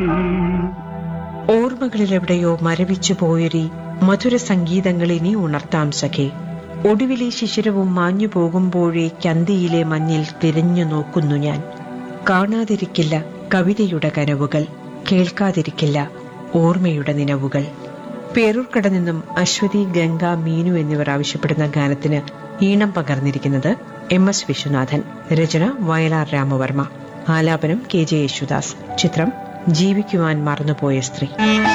ഓർമ്മകളിലെവിടെയോ മരവിച്ചു പോയൊരീ മധുര സംഗീതങ്ങൾ ഇനി ഉണർത്താം സഖേ ഒടുവിലെ ശിശിരവും മാഞ്ഞു പോകുമ്പോഴേ കന്തിയിലെ മഞ്ഞിൽ തിരിഞ്ഞു നോക്കുന്നു ഞാൻ കാണാതിരിക്കില്ല കവിതയുടെ കനവുകൾ കേൾക്കാതിരിക്കില്ല ഓർമ്മയുടെ നിലവുകൾ പേരൂർക്കട നിന്നും അശ്വതി ഗംഗ മീനു എന്നിവർ ആവശ്യപ്പെടുന്ന ഗാനത്തിന് ഈണം പകർന്നിരിക്കുന്നത് എം എസ് വിശ്വനാഥൻ രചന വയലാർ രാമവർമ്മ ആലാപനം കെ ജെ യേശുദാസ് ചിത്രം ജീവിക്കുവാൻ മറന്നുപോയ സ്ത്രീ